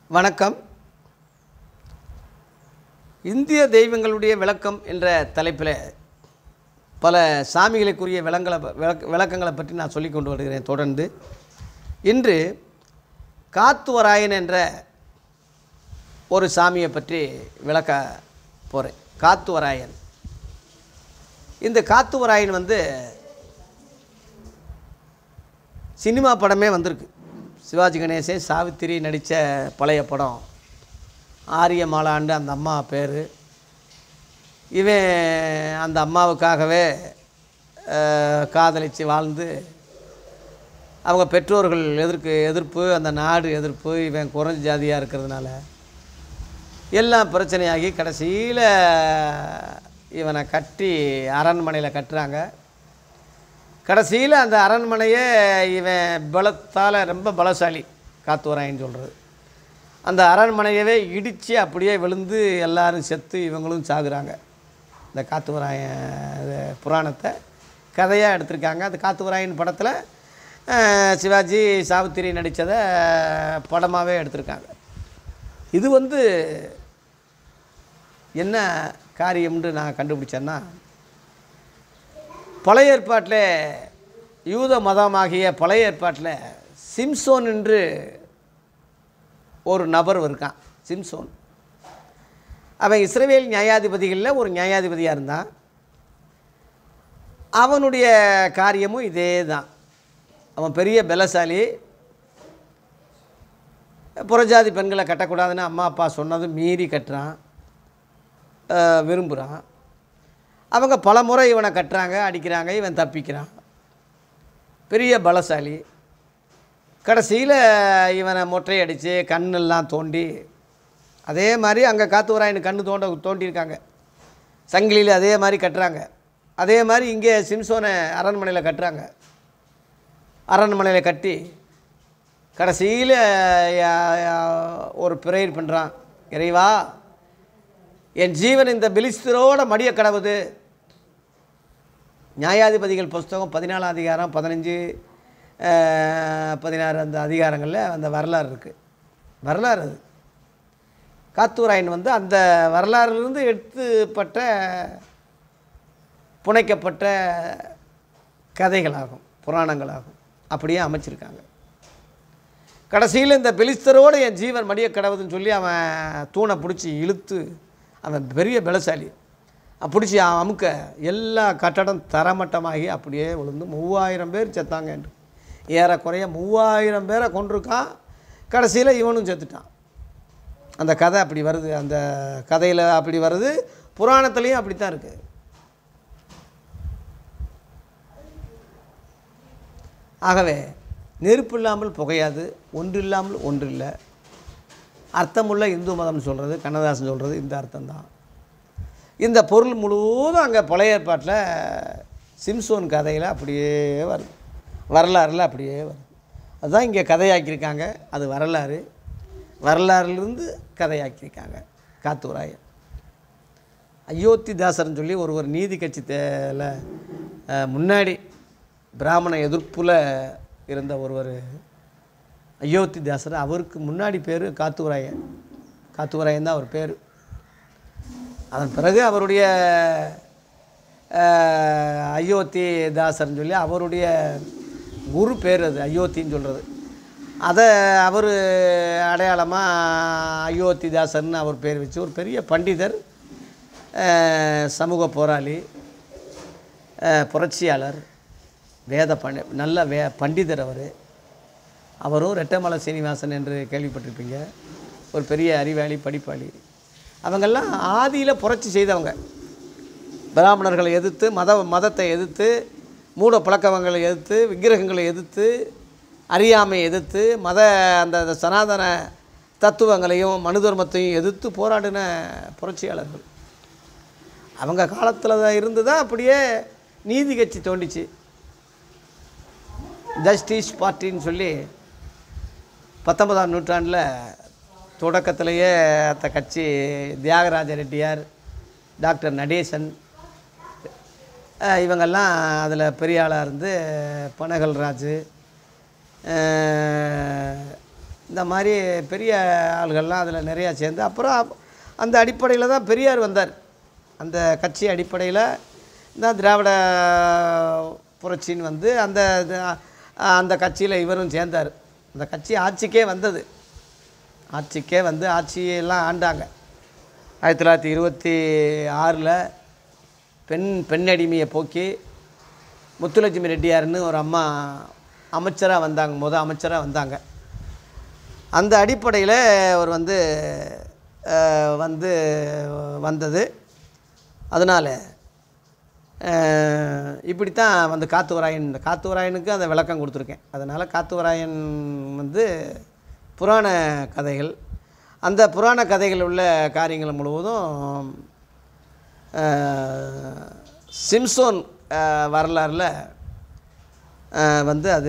வணக்கம் இந்திய தெய்வங்களுடைய விளக்கம் என்ற தலைப்பில் பல சாமிகளுக்குரிய விளங்களை விளக்க விளக்கங்களை பற்றி நான் சொல்லி கொண்டு வருகிறேன் தொடர்ந்து இன்று காத்துவராயன் என்ற ஒரு சாமியை பற்றி விளக்க போகிறேன் காத்துவராயன் இந்த காத்துவராயன் வந்து சினிமா படமே வந்திருக்கு சிவாஜி கணேசன் சாவித்திரி நடித்த பழைய படம் ஆரிய மாலாண்டு அந்த அம்மா பேர் இவன் அந்த அம்மாவுக்காகவே காதலித்து வாழ்ந்து அவங்க பெற்றோர்கள் எதிர்க்கு எதிர்ப்பு அந்த நாடு எதிர்ப்பு இவன் குறைஞ்ச ஜாதியாக இருக்கிறதுனால எல்லாம் பிரச்சனையாகி கடைசியில் இவனை கட்டி அரண்மனையில் கட்டுறாங்க கடைசியில் அந்த அரண்மனையே இவன் பலத்தால் ரொம்ப பலசாலி காத்துவராயின்னு சொல்கிறது அந்த அரண்மனையவே இடித்து அப்படியே விழுந்து எல்லாரும் செத்து இவங்களும் சாகுறாங்க இந்த காத்துவராயன் இது புராணத்தை கதையாக எடுத்திருக்காங்க அந்த காத்துவராயன் படத்தில் அஹ், சிவாஜி சாவித்திரி நடித்ததை படமாகவே எடுத்திருக்காங்க இது வந்து என்ன காரியம்னு நான் கண்டுபிடிச்சேன்னா பழைய ஏற்பாட்டில் யூத மதமாகிய பழைய ஏற்பாட்டில் சிம்சோன் என்று ஒரு நபர் இருக்கான் சிம்சோன் அவன் இஸ்ரவேல் நியாயாதிபதிகளில் ஒரு நியாயாதிபதியாக இருந்தான் அவனுடைய காரியமும் இதே தான் அவன் பெரிய பலசாலி புறஜாதி பெண்களை கட்டக்கூடாதுன்னு அம்மா அப்பா சொன்னதும் மீறி கட்டுறான் அஹ் விரும்புகிறான் அவங்க பல முறை இவனை கட்டுறாங்க அடிக்கிறாங்க இவன் தப்பிக்கிறான் பெரிய பலசாலி கடைசியில் இவனை மொட்டை அடித்து கண்ணெல்லாம் தோண்டி அதே மாதிரி அங்கே காத்துவராயனு கண்ணு தோண்ட தோண்டியிருக்காங்க சங்கிலியில் அதே மாதிரி கட்டுறாங்க அதே மாதிரி இங்கே சிம்சோனை அரண்மனையில் கட்டுறாங்க அரண்மனையில் கட்டி கடைசியில் ஒரு பிரேயர் பண்ணுறான் இறைவா என் ஜீவன் இந்த பிலிஸ்தரோட மடிய கடவுது நியாயாதிபதிகள் புஸ்தகம் பதினாலாம் அதிகாரம் பதினஞ்சு பதினாறு அந்த அதிகாரங்களில் அந்த வரலாறு இருக்குது வரலாறு அது காத்தூராயன் வந்து அந்த வரலாறுலேருந்து எடுத்துப்பட்ட புனைக்கப்பட்ட கதைகளாகும் புராணங்களாகும் அப்படியே அமைச்சிருக்காங்க கடைசியில் இந்த பெலிஸ்தரோடு என் ஜீவன் மடிய கடவுதுன்னு சொல்லி அவன் தூணை பிடிச்சி இழுத்து அவன் பெரிய பலசாலி பிடிச்சி அமுக்க எல்லா கட்டடம் தரமட்டமாகி அப்படியே விழுந்து மூவாயிரம் பேர் செத்தாங்க என்று ஏறக்குறைய மூவாயிரம் பேரை கொண்டிருக்கான் கடைசியில் இவனும் செத்துட்டான் அந்த கதை அப்படி வருது அந்த கதையில் அப்படி வருது புராணத்துலேயும் அப்படித்தான் இருக்குது ஆகவே நெருப்பு இல்லாமல் புகையாது ஒன்று இல்லாமல் ஒன்று இல்லை அர்த்தமுள்ள இந்து மதம் சொல்கிறது கண்ணதாசன் சொல்கிறது இந்த அர்த்தம்தான் இந்த பொருள் முழுவதும் அங்கே பழைய ஏற்பாட்டில் சிம்சோன் கதையில் அப்படியே வருது வரலாறில் அப்படியே வருது அதுதான் இங்கே கதையாக்கியிருக்காங்க அது வரலாறு வரலாறுலேருந்து கதையாக்கியிருக்காங்க காத்தூராயன் அயோத்திதாசர்னு சொல்லி ஒருவர் நீதி கட்சி தேல முன்னாடி பிராமண எதிர்ப்பில் இருந்த ஒருவர் அயோத்திதாசர் அவருக்கு முன்னாடி பேர் காத்துவராயன் காத்துவராயன் தான் அவர் பேர் அதன் பிறகு அவருடைய அஹ், அயோத்தி தாசர்னு சொல்லி அவருடைய குரு பேர் அது அயோத்தின்னு சொல்கிறது அதை அவர் அடையாளமாக அயோத்தி தாசர்னு அவர் பேர் வச்சு ஒரு பெரிய பண்டிதர் அஹ், சமூக போராளி அஹ், புரட்சியாளர் வேத பண்டி நல்ல வே பண்டிதர் அவர் அவரும் ரெட்டமலை சீனிவாசன் என்று கேள்விப்பட்டிருப்பீங்க ஒரு பெரிய அறிவாளி படிப்பாளி அவங்கெல்லாம் ஆதியில் புரட்சி செய்தவங்க பிராமணர்களை எதிர்த்து மத மதத்தை எதிர்த்து மூட பழக்கவங்களை எதிர்த்து விக்கிரகங்களை எதிர்த்து அறியாமை எதிர்த்து மத அந்த அந்த சனாதன தத்துவங்களையும் மனு தர்மத்தையும் எதிர்த்து போராடின புரட்சியாளர்கள் அவங்க காலத்தில் தான் இருந்து தான் அப்படியே நீதி கட்சி தோண்டிச்சு ஜஸ்டிஸ் பார்ட்டின்னு சொல்லி பத்தொன்பதாம் நூற்றாண்டில் தொடக்கத்திலேயே அந்த கட்சி தியாகராஜ ரெட்டியார் டாக்டர் நடேசன் அஹ் இவங்கெல்லாம் அதில் பெரிய ஆளாக இருந்து பனகல் ராஜு அஹ் இந்த மாதிரி பெரிய ஆள்கள்லாம் அதில் நிறையா சேர்ந்து அப்புறம் அப்- அந்த அடிப்படையில் தான் பெரியார் வந்தார் அந்த கட்சி அடிப்படையில் தான் திராவிட புரட்சின்னு வந்து அந்த இது, அந்த கட்சியில் இவரும் சேர்ந்தார் அந்த கட்சி ஆட்சிக்கே வந்தது ஆட்சிக்கே வந்து ஆட்சியெல்லாம் ஆண்டாங்க ஆயிரத்தி தொள்ளாயிரத்தி இருபத்தி ஆறில் பெண் பெண் அடிமையை போக்கி முத்துலட்சுமி ரெட்டியார்னு ஒரு அம்மா அமைச்சராக வந்தாங்க முத அமைச்சராக வந்தாங்க அந்த அடிப்படையில் அவர் வந்து அஹ், வந்து வந்தது அதனால் இப்படித்தான் வந்து காத்துவராயன் இந்த காத்துவராயனுக்கு அந்த விளக்கம் கொடுத்துருக்கேன் அதனால் காத்துவராயன் வந்து புராண கதைகள் அந்த புராண கதைகள் உள்ள காரியங்கள் முழுவதும் அஹ், சிம்சோன் அஹ், வரலாறில் அஹ், வந்து அது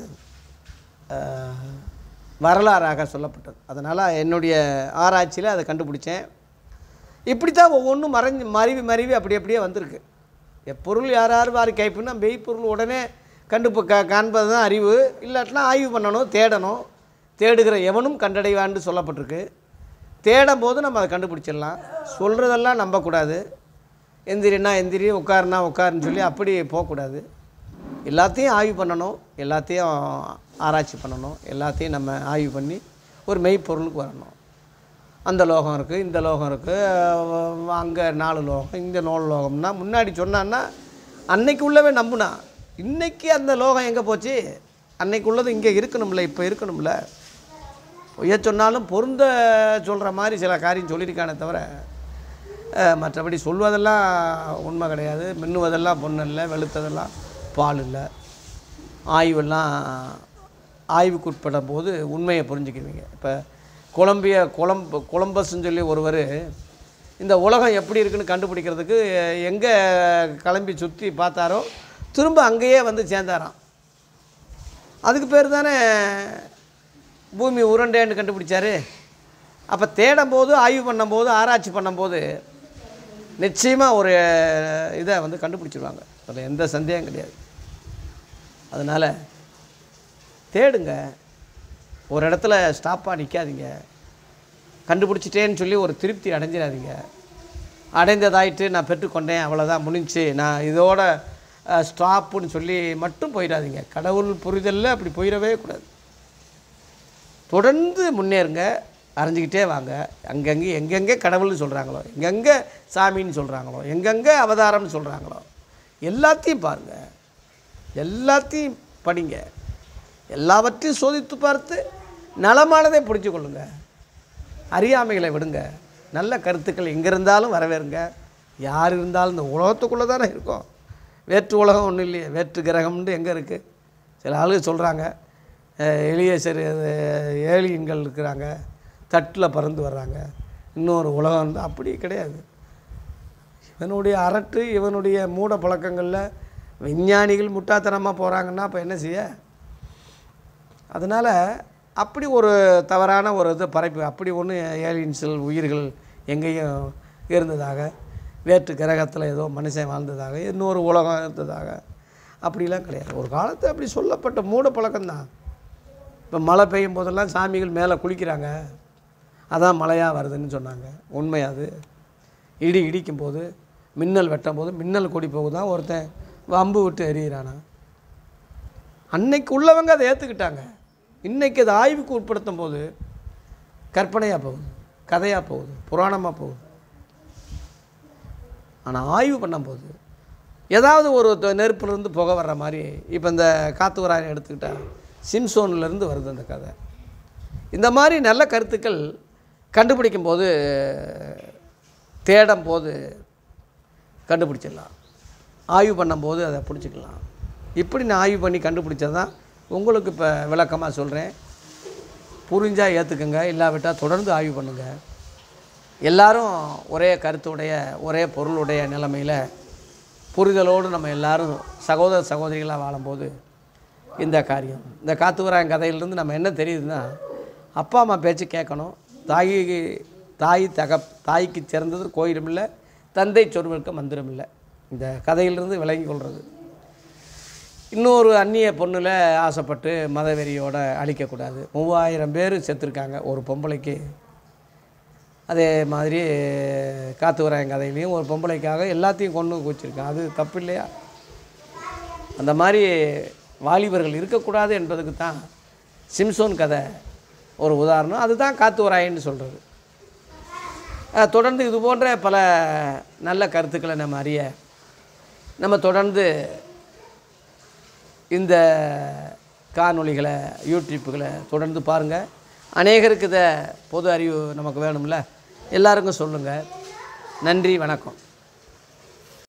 அஹ், வரலாறாக சொல்லப்பட்டது அதனால் என்னுடைய ஆராய்ச்சியில் அதை கண்டுபிடிச்சேன் இப்படி தான் ஒவ்வொன்றும் மறைஞ்சு மருவி மருவி அப்படி அப்படியே வந்திருக்கு எப்பொருள் யார் யார் வாரி கைப்புன்னா மெய்ப்பொருள் உடனே கண்டு க காண்பது தான் அறிவு இல்லாட்டினா ஆய்வு பண்ணணும் தேடணும் தேடுகிற எவனும் கண்டடைவான்னு சொல்லப்பட்டிருக்கு தேடும் போது நம்ம அதை கண்டுபிடிச்சிடலாம் சொல்கிறதெல்லாம் நம்பக்கூடாது எந்திரினா எந்திரி உட்காருனா உட்காருன்னு சொல்லி அப்படி போகக்கூடாது எல்லாத்தையும் ஆய்வு பண்ணணும் எல்லாத்தையும் ஆராய்ச்சி பண்ணணும் எல்லாத்தையும் நம்ம ஆய்வு பண்ணி ஒரு மெய்ப்பொருளுக்கு வரணும் அந்த லோகம் இருக்குது இந்த லோகம் இருக்குது அங்கே நாலு லோகம் இங்கே நாலு லோகம்னா முன்னாடி சொன்னான்னா அன்னைக்கு உள்ளவே நம்புனா இன்னைக்கு அந்த லோகம் எங்கே போச்சு அன்னைக்கு உள்ளது இங்கே இருக்கணும்ல இப்போ இருக்கணும்ல பொய்ய சொன்னாலும் பொருந்த சொல்கிற மாதிரி சில காரியம் சொல்லியிருக்கானே தவிர அஹ், மற்றபடி சொல்வதெல்லாம் உண்மை கிடையாது மின்னுவதெல்லாம் பொண்ணு இல்லை வெளுத்ததெல்லாம் பால் இல்லை ஆய்வெல்லாம் ஆய்வுக்கு உட்படும் போது உண்மையை புரிஞ்சுக்குவீங்க இப்போ கொலம்பிய கொலம்பு கொலம்பஸ்ன்னு சொல்லி ஒருவர் இந்த உலகம் எப்படி இருக்குன்னு கண்டுபிடிக்கிறதுக்கு எங்கே கிளம்பி சுற்றி பார்த்தாரோ திரும்ப அங்கேயே வந்து சேர்ந்தாராம் அதுக்கு பேர் தானே பூமி உருண்டைன்னு கண்டுபிடிச்சாரு அப்போ தேடும் போது ஆய்வு பண்ணும்போது ஆராய்ச்சி பண்ணும்போது நிச்சயமாக ஒரு இதை வந்து கண்டுபிடிச்சிருவாங்க அதில் எந்த சந்தேகம் கிடையாது அதனால் தேடுங்க ஒரு இடத்துல ஸ்டாப்பாக நிற்காதீங்க கண்டுபிடிச்சிட்டேன்னு சொல்லி ஒரு திருப்தி அடைஞ்சிடாதீங்க அடைந்ததாயிட்டு நான் பெற்றுக்கொண்டேன் அவ்வளோதான் முடிஞ்சுச்சு நான் இதோட ஸ்டாப்புன்னு சொல்லி மட்டும் போயிடாதீங்க கடவுள் புரிதலில் அப்படி போயிடவே கூடாது தொடர்ந்து முன்னேறுங்க அறிஞ்சிக்கிட்டே வாங்க அங்கங்கே எங்கெங்கே கடவுள்னு சொல்கிறாங்களோ எங்கெங்கே சாமின்னு சொல்கிறாங்களோ எங்கெங்கே அவதாரம்னு சொல்கிறாங்களோ எல்லாத்தையும் பாருங்கள் எல்லாத்தையும் படிங்க எல்லாவற்றையும் சோதித்து பார்த்து நலமானதை புரிஞ்சு கொள்ளுங்க அறியாமைகளை விடுங்க நல்ல கருத்துக்கள் எங்கே இருந்தாலும் வரவேறுங்க யார் இருந்தாலும் இந்த உலகத்துக்குள்ளே தானே இருக்கோம் வேற்று உலகம் ஒன்றும் இல்லையே வேற்று கிரகம்னு எங்கே இருக்குது சில ஆளுங்க சொல்கிறாங்க எளிய சரி ஏலியன்கள் இருக்கிறாங்க தட்டில் பறந்து வர்றாங்க இன்னொரு உலகம் வந்து அப்படி கிடையாது இவனுடைய அரட்டு இவனுடைய மூட பழக்கங்களில் விஞ்ஞானிகள் முட்டாத்தனமாக போகிறாங்கன்னா அப்போ என்ன செய்ய அதனால் அப்படி ஒரு தவறான ஒரு இது பரப்பி அப்படி ஒன்று ஏலியன்ஸில் உயிர்கள் எங்கேயும் இருந்ததாக வேற்று கிரகத்தில் ஏதோ மனுஷன் வாழ்ந்ததாக இன்னொரு உலகம் இருந்ததாக அப்படிலாம் கிடையாது ஒரு காலத்தில் அப்படி சொல்லப்பட்ட மூட பழக்கம்தான் இப்போ மழை பெய்யும் போதெல்லாம் சாமிகள் மேலே குளிக்கிறாங்க அதான் மழையாக வருதுன்னு சொன்னாங்க உண்மை அது இடி இடிக்கும் போது மின்னல் வெட்டும் போது மின்னல் கொடி போகுதான் ஒருத்தன் வம்பு விட்டு எறிகிறானா அன்னைக்கு உள்ளவங்க அதை ஏற்றுக்கிட்டாங்க இன்னைக்கு அதை ஆய்வுக்கு உட்படுத்தும் போது கற்பனையாக போகுது கதையாக போகுது புராணமாக போகுது ஆனால் ஆய்வு பண்ணும்போது ஏதாவது ஒரு த- நெருப்புலேருந்து புகை வர்ற மாதிரி இப்போ இந்த காத்து வராயனை எடுத்துக்கிட்டா சிம்சோன்லேருந்து வருது அந்த கதை இந்த மாதிரி நல்ல கருத்துக்கள் கண்டுபிடிக்கும் போது தேடும் போது கண்டுபிடிச்சிடலாம் ஆய்வு பண்ணும்போது அதை பிடிச்சிக்கலாம் இப்படி நான் ஆய்வு பண்ணி கண்டுபிடிச்சது தான் உங்களுக்கு இப்போ விளக்கமாக சொல்கிறேன் புரிஞ்சால் ஏற்றுக்குங்க இல்லாவிட்டால் தொடர்ந்து ஆய்வு பண்ணுங்கள் எல்லாரும் ஒரே கருத்துடைய ஒரே பொருளுடைய நிலைமையில் புரிதலோடு நம்ம எல்லாரும் சகோதர சகோதரிகளாக வாழும்போது இந்த காரியம் இந்த காத்துவராயன் கதையிலிருந்து நம்ம என்ன தெரியுதுன்னா அப்பா அம்மா பேச்சு கேட்கணும் தாய் தாய் தக தாய்க்கு சிறந்தது கோயிலும் இல்லை தந்தை சொருவருக்கு மந்திரம் இல்லை இந்த கதையிலிருந்து விளங்கி கொள்வது இன்னொரு அந்நிய பொண்ணில் ஆசைப்பட்டு மதவெறியோட அழிக்கக்கூடாது மூவாயிரம் பேர் செத்துருக்காங்க ஒரு பொம்பளைக்கு அதே மாதிரி காத்துவராயன் கதையிலையும் ஒரு பொம்பளைக்காக எல்லாத்தையும் கொண்டு வச்சுருக்கான் அது தப்பு இல்லையா அந்த மாதிரி வாலிபர்கள் இருக்கக்கூடாது என்பதுக்கு தான் சிம்சோன் கதை ஒரு உதாரணம் அதுதான் காத்துவராயன்னு சொல்கிறது அஹ், தொடர்ந்து இது போன்ற பல நல்ல கருத்துக்களை நம்ம அறிய நம்ம தொடர்ந்து இந்த காணொளிகளை யூடியூப்புகளை தொடர்ந்து பாருங்கள் அநேகருக்கு இதை பொது அறிவு நமக்கு வேணும்ல எல்லாருக்கும் சொல்லுங்கள் நன்றி வணக்கம்